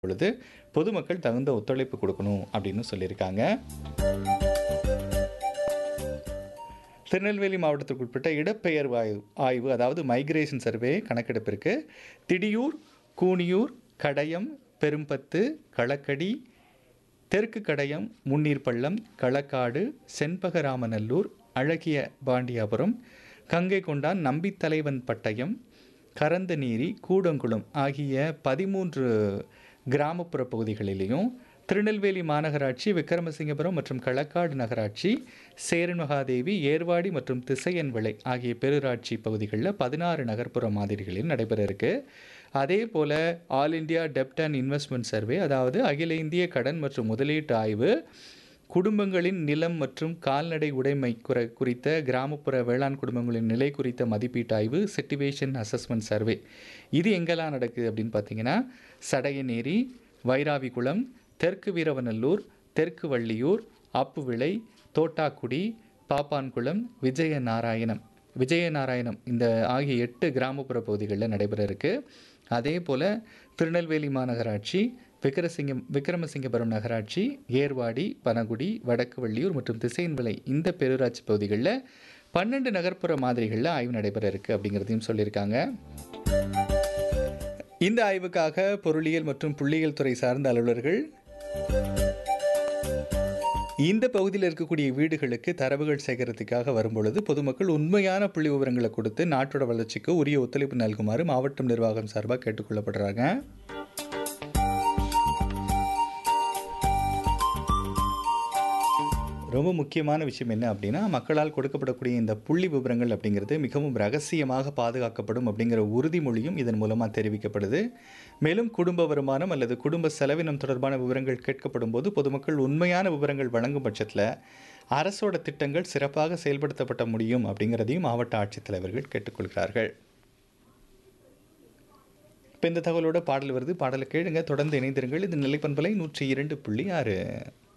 பொழுது பொதுமக்கள் தகுந்த ஒத்துழைப்பு கொடுக்கணும் அப்படின்னு சொல்லியிருக்காங்க திருநெல்வேலி மாவட்டத்திற்கு உட்பட்ட இடப்பெயர்வு ஆய்வு ஆய்வு அதாவது மைக்ரேஷன் சர்வே கணக்கெடுப்பிற்கு திடியூர் கூனியூர் கடையம் பெரும்பத்து களக்கடி தெற்கு கடையம் முன்னீர்பள்ளம் களக்காடு செண்பகராமநல்லூர் அழகிய பாண்டியாபுரம் கங்கை கொண்டான் நம்பித்தலைவன் பட்டயம் கரந்தநீரி கூடங்குளம் ஆகிய பதிமூன்று கிராமப்புற பகுதிகளிலேயும் திருநெல்வேலி மாநகராட்சி விக்ரமசிங்கபுரம் மற்றும் களக்காடு நகராட்சி சேரன்மகாதேவி ஏர்வாடி மற்றும் திசையன்விளை ஆகிய பேரூராட்சி பகுதிகளில் பதினாறு நகர்ப்புற மாதிரிகளில் நடைபெற இருக்கு அதே போல் ஆல் இந்தியா டெப்ட் அண்ட் இன்வெஸ்ட்மெண்ட் சர்வே அதாவது அகில இந்திய கடன் மற்றும் முதலீட்டு ஆய்வு குடும்பங்களின் நிலம் மற்றும் கால்நடை உடைமை குற குறித்த கிராமப்புற வேளாண் குடும்பங்களின் நிலை குறித்த மதிப்பீட்டு ஆய்வு சிட்டுவேஷன் அசஸ்மெண்ட் சர்வே இது எங்கெல்லாம் நடக்குது அப்படின்னு பார்த்தீங்கன்னா சடையநேரி வைராவிகுளம் தெற்கு வீரவநல்லூர் தெற்கு வள்ளியூர் அப்புவிளை தோட்டாக்குடி பாப்பான்குளம் விஜய நாராயணம் விஜய நாராயணம் இந்த ஆகிய எட்டு கிராமப்புற பகுதிகளில் நடைபெற இருக்கு அதே போல் திருநெல்வேலி மாநகராட்சி விக்கிரசிங்கம் விக்ரமசிங்கபுரம் நகராட்சி ஏர்வாடி பனகுடி வடக்கு வள்ளியூர் மற்றும் திசையன்விளை இந்த பேரூராட்சி பகுதிகளில் பன்னெண்டு நகர்ப்புற மாதிரிகளில் ஆய்வு நடைபெற இருக்கு அப்படிங்கிறதையும் சொல்லியிருக்காங்க இந்த ஆய்வுக்காக பொருளியல் மற்றும் புள்ளியியல் துறை சார்ந்த அலுவலர்கள் இந்த பகுதியில் இருக்கக்கூடிய வீடுகளுக்கு தரவுகள் சேகரத்துக்காக வரும்பொழுது பொதுமக்கள் உண்மையான புள்ளி விவரங்களை கொடுத்து நாட்டோட வளர்ச்சிக்கு உரிய ஒத்துழைப்பு நல்குமாறு மாவட்டம் நிர்வாகம் சார்பாக கேட்டுக்கொள்ளப்படுறாங்க ரொம்ப முக்கியமான விஷயம் என்ன அப்படின்னா மக்களால் கொடுக்கப்படக்கூடிய இந்த புள்ளி விவரங்கள் அப்படிங்கிறது மிகவும் ரகசியமாக பாதுகாக்கப்படும் அப்படிங்கிற உறுதிமொழியும் இதன் மூலமாக தெரிவிக்கப்படுது மேலும் குடும்ப வருமானம் அல்லது குடும்ப செலவினம் தொடர்பான விவரங்கள் கேட்கப்படும் போது பொதுமக்கள் உண்மையான விவரங்கள் வழங்கும் பட்சத்தில் அரசோட திட்டங்கள் சிறப்பாக செயல்படுத்தப்பட முடியும் அப்படிங்கிறதையும் மாவட்ட ஆட்சித்தலைவர்கள் கேட்டுக்கொள்கிறார்கள் இப்போ இந்த தகவலோட பாடல் வருது பாடலை கேளுங்க தொடர்ந்து இணைந்திருங்கள் இது நிலைப்பண்பலை நூற்றி இரண்டு புள்ளி ஆறு